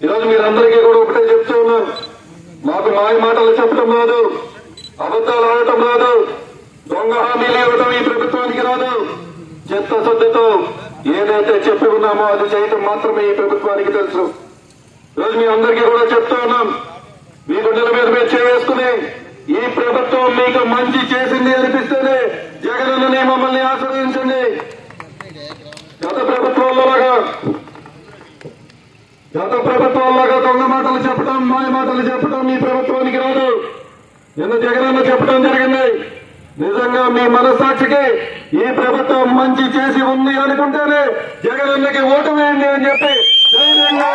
ఈరోజు మీరందరికీ కూడా ఒకటే చెప్తూ ఉన్నాను మాకు మాయ మాటలు చెప్పడం రాదు అబద్ధాలు ఆడటం రాదు దొంగ హామీలు ఇవ్వడం ఈ ప్రభుత్వానికి రాదు చిత్తశుద్ధితో ఏదైతే చెప్పి ఉన్నామో అది చేయటం మాత్రమే ఈ ప్రభుత్వానికి తెలుసు ఈరోజు మీ అందరికీ కూడా చెప్తూ ఉన్నాం మీ గుండెల మీద మీరు చేసుకుని ఈ ప్రభుత్వం మీకు మంచి చేసింది అనిపిస్తేనే జగనన్నని మమ్మల్ని ఆశ్రయించండి గత ప్రభుత్వంలోగా గత ప్రభుత్వంలాగా దొంగ మాటలు చెప్పడం మాయ మాటలు చెప్పడం ఈ ప్రభుత్వానికి రాదు నిన్న జగనన్న చెప్పడం జరిగింది నిజంగా మీ మనస్సాక్షికి ఈ ప్రభుత్వం మంచి చేసి ఉంది అనుకుంటేనే జగనన్నకి ఓటు వేయండి అని చెప్పి ధైర్యంగా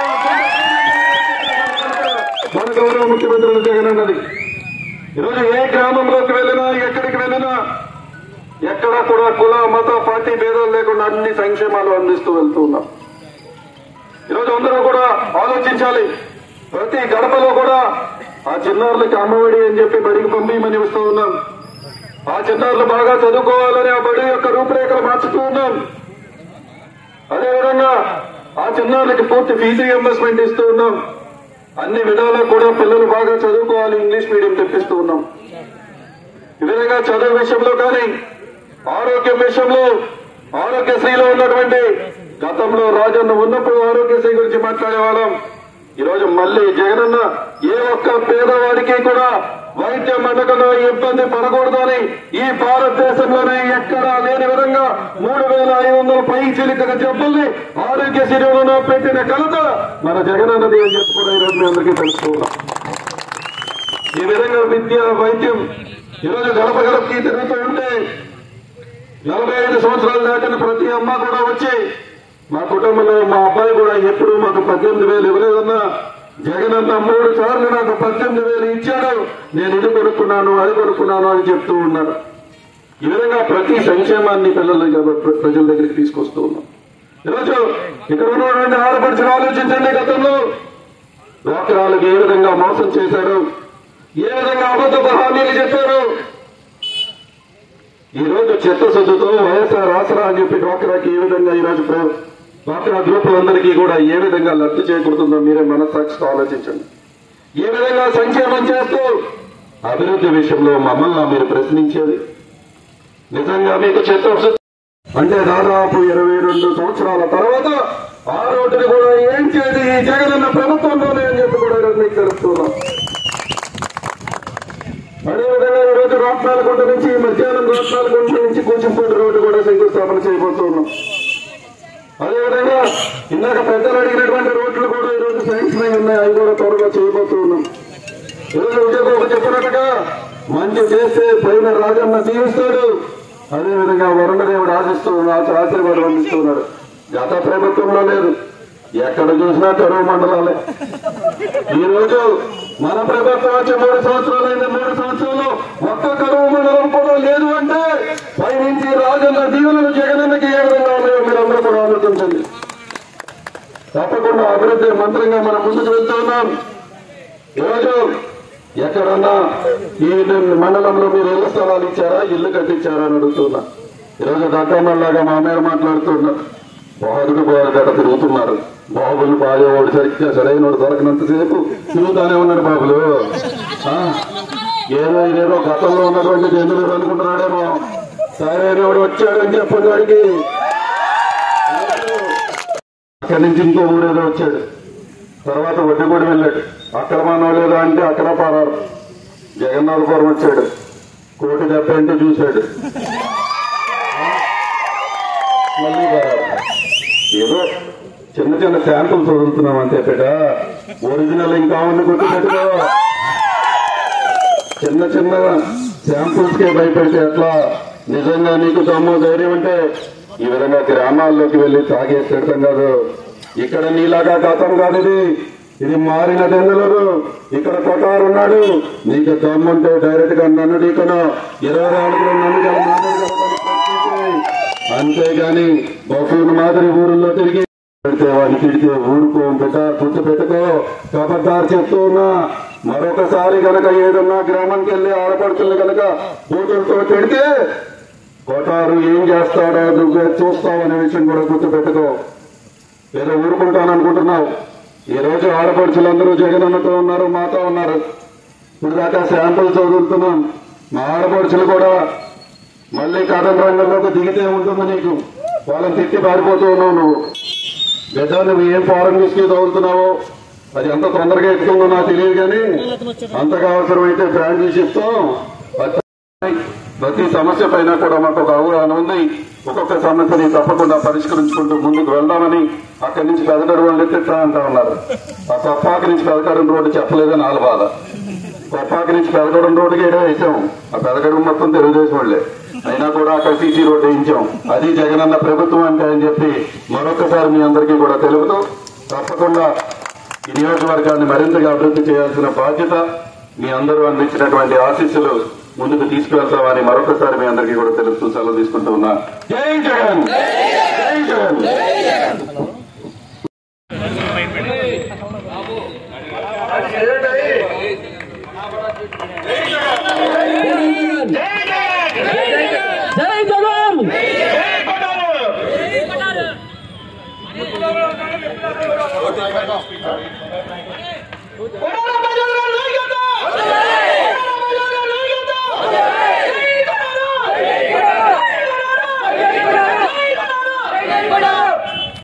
మన గౌరవ ముఖ్యమంత్రి జగనన్నది ఈరోజు ఏ గ్రామంలోకి వెళ్ళినా ఎక్కడికి వెళ్ళినా ఎక్కడ కూడా కుల మత పార్టీ భేదాలు లేకుండా అన్ని సంక్షేమాలు అందిస్తూ వెళ్తూ ఉన్నాం ఈరోజు అందరూ కూడా ఆలోచించాలి ప్రతి గడపలో కూడా ఆ చిన్నారులకి అమ్మఒడి అని చెప్పి బడికి పంపించమని వస్తూ ఉన్నాం ఆ చిన్నారులు బాగా చదువుకోవాలని ఆ బడి యొక్క రూపురేఖలు మార్చుతూ ఉన్నాం అదేవిధంగా ఆ చిన్నారులకి పూర్తి ఫీజు రియంబర్స్మెంట్ ఇస్తూ ఉన్నాం అన్ని విధాలా కూడా పిల్లలు బాగా చదువుకోవాలి ఇంగ్లీష్ మీడియం తెప్పిస్తూ ఉన్నాం ఈ విధంగా చదువు విషయంలో కానీ ఆరోగ్యం విషయంలో ఆరోగ్యశ్రీలో ఉన్నటువంటి గతంలో రాజన్న ఉన్నప్పుడు ఆరోగ్యశ్రీ గురించి మాట్లాడే వాళ్ళం ఈరోజు మళ్ళీ జగనన్న ఏ ఒక్క పేదవాడికి కూడా వైద్యం అందకుండా ఇబ్బంది పడకూడదని ఈ భారతదేశంలోనే ఎక్కడా లేని విధంగా మూడు వేల ఐదు వందల పై చిలికల జబ్బుల్ని ఆరోగ్య శిబిరంలో పెట్టిన కలత మన జగనన్నది అని చెప్పి కూడా ఈరోజు మీ అందరికీ తెలుసుకున్నాం ఈ విధంగా విద్య వైద్యం ఈరోజు గడప గడపకి తిరుగుతూ ఉంటే నలభై ఐదు సంవత్సరాలు దాటిన ప్రతి అమ్మ కూడా వచ్చి మా కుటుంబంలో మా అబ్బాయి కూడా ఎప్పుడు మాకు పద్దెనిమిది వేలు ఇవ్వలేదన్నా జగనన్న మూడు సార్లు నాకు పద్దెనిమిది వేలు ఇచ్చాడు నేను ఇది కొనుక్కున్నాను అది కొనుక్కున్నాను అని చెప్తూ ఉన్నాడు ఈ విధంగా ప్రతి సంక్షేమాన్ని పిల్లల ప్ర- ప్రజల దగ్గరికి తీసుకొస్తూ ఉన్నాం ఈరోజు ఇక్కడ ఉన్నటువంటి ఆడపడుచులు ఆలోచించండి గతంలో డ్వాక్రాలకు ఏ విధంగా మోసం చేశారు ఏ విధంగా అబద్ధ హామీలు చెప్పారు ఈ రోజు చిత్తశుద్ధితో వైఎస్ఆర్ ఆసరా అని చెప్పి డ్వాక్రాకి ఏ విధంగా ఈ రోజు ప్ర- డ్వాక్రా గ్రూపులందరికీ కూడా ఏ విధంగా లబ్ధి చేకూరుతుందో మీరే మనస్సాక్షితో ఆలోచించండి ఏ విధంగా సంక్షేమం చేస్తూ అభివృద్ధి విషయంలో మమ్మల్ని మీరు ప్రశ్నించేది నిజంగా మీకు చిత్తశుద్ధి అంటే దాదాపు ఇరవై రెండు సంవత్సరాల తర్వాత ఆ రోడ్డుని కూడా ఏం చేది ఈ జగనన్న ప్రభుత్వంలోనే అని చెప్పి కూడా ఈరోజు మీకు తెలుస్తున్నాం అదేవిధంగా ఈ రోజు రాట్నాలకుంట నుంచి మధ్యాహ్నం రాట్నాలకుంట నుంచి కూచిపూడి రోడ్డు కూడా శంకుస్థాపన చేయబోతున్నాం అదేవిధంగా ఇందాక పెద్దలు అడిగినటువంటి రోడ్లు కూడా ఈ రోజు శాంక్షన్ అయి ఉన్నాయి అవి కూడా త్వరగా చేయబోతున్నాం ఈరోజు విజయబాబు చెప్పినట్టుగా మంచి చేస్తే పైన రాజన్న దీవిస్తాడు అదేవిధంగా వరుణదేవుడు ఆశిస్తూ ఆశీర్వాదం అందిస్తున్నాడు గత ప్రభుత్వంలో లేదు ఎక్కడ చూసినా కరువు మండలాలే ఈ రోజు మన ప్రభుత్వం వచ్చి మూడు సంవత్సరాలైంది మూడు సంవత్సరాలు ఒక్క కరువు మండలం కూడా లేదు అంటే పైనుంచి రాజన్న దీవులను జగనన్నకి ఏ విధంగా ఉన్నాయో మీరందరూ కూడా ఆలోచించండి తప్పకుండా అభివృద్ధి మంత్రంగా మనం ముందుకు వెళ్తూ ఉన్నాం ఈరోజు ఎక్కడన్నా ఈ మండలంలో మీరు ఇళ్ల స్థలాలు ఇచ్చారా ఇల్లు కట్టించారా అని అడుగుతున్నా ఈరోజు దట్టమ్మలాగా మా మీద మాట్లాడుతున్నారు బాధుడు బాధగడ తిరుగుతున్నారు బాబులు బాగేవాడు సరిగ్గా సరైన దొరకనంతసేపు తిరుగుతానే ఉన్నాడు బాబులు ఆ? ఏదో ఇదేదో గతంలో ఉన్నటువంటి జంతువులు అనుకుంటున్నాడేమో సరైన వాడు వచ్చాడని చెప్పండి వాడికి అక్కడి నుంచి ఇంకో ఊరేదో వచ్చాడు తర్వాత వడ్డీ కూడా వెళ్ళాడు అక్కడ మనోలేదా అంటే అక్కడ పారారు జగన్నాథపురం వచ్చాడు కోటి దెబ్బ అంటే చూశాడు మళ్ళీ పారారు ఏదో చిన్న చిన్న శాంపుల్స్ వదులుతున్నాం అంతే బిడ్డ ఒరిజినల్ ఇంకా ఉంది గుర్తుపెట్టుకో చిన్న చిన్న శాంపుల్స్ కే భయపెడితే ఎట్లా నిజంగా నీకు దమ్ము ధైర్యం అంటే ఈ విధంగా గ్రామాల్లోకి వెళ్లి తాగేసి పెడతాం కాదు ఇక్కడ నీలాగా గతం కాదు ఇది ఇది మారిన దెంగలరు ఇక్కడ కొట్టారు ఉన్నాడు నీకు దమ్ముంటే డైరెక్ట్ గా నన్ను నీకను ఇరవై నాలుగులో నన్ను గల మాదిరి గలపని ప్రశ్నించేయ్. అంతేగాని బఫూన్ మాదిరి ఊరుల్లో తిరిగి పెడితే వాడిని తిడితే ఊరుకో బిడ్డ గుర్తు పెట్టుకో కబద్దారు చెప్తూ ఉన్నా మరొకసారి గనక ఏదన్నా గ్రామానికి వెళ్ళి ఆడపడుతుంది గనక కూతురుతో తిడితే కోటారు ఏం చేస్తాడో నువ్వే చూస్తావు అనే విషయం కూడా గుర్తు పెట్టుకో ఏదో ఊరుకుంటాను అనుకుంటున్నావు ఈ రోజు ఆడపడుచులందరూ జగనన్నతో ఉన్నారు మాతో ఉన్నారు ఇప్పుడు దాకా శాంపుల్ చదువుతున్నాం మా ఆడపడుచులు కూడా మళ్ళీ కథన రంగంలోకి దిగితే ఉంటుంది నీకు వాళ్ళని తిట్టి పారిపోతూ ఉన్నావు నువ్వు బిడ్డ నువ్వు ఏం ఫారెన్ విస్కీ తగులుతున్నావో అది ఎంత తొందరగా ఎక్కుతుందో నాకు తెలియదు కానీ అంతగా అవసరమైతే బ్రాండ్ చెప్తాం ప్రతి సమస్య పైన కూడా మాకు ఒక అవగాహన ఉంది ఒక్కొక్క సమస్యని తప్పకుండా పరిష్కరించుకుంటూ ముందుకు వెళ్దామని అక్కడి నుంచి పెదకడు వాళ్ళు ఎత్తిట్రా అంటా ఉన్నారు ఆ కొప్పాక నుంచి పెదకడం రోడ్డు చెప్పలేదని వాళ్ళ బాధ కొప్పాక నుంచి పెదకడం రోడ్డుకి ఏదో వేసాం ఆ పెదకడం మొత్తం తెలుగుదేశం వాళ్ళే అయినా కూడా అక్కడ సీసీ రోడ్డు వేయించాం అది జగనన్న ప్రభుత్వం అంటే అని చెప్పి మరొకసారి మీ అందరికీ కూడా తెలుపుతూ తప్పకుండా ఈ నియోజకవర్గాన్ని మరింతగా అభివృద్ధి చేయాల్సిన బాధ్యత మీ అందరూ అందించినటువంటి ఆశీస్సులు ముందుకు తీసుకువెళ్తామని మరొకసారి మీ అందరికీ కూడా తెలుపుతూ సెలవు తీసుకుంటూ ఉన్నా జై జగన్ జై జగన్ జై జగన్ కొడాలి ప్రజల నాయకత్వం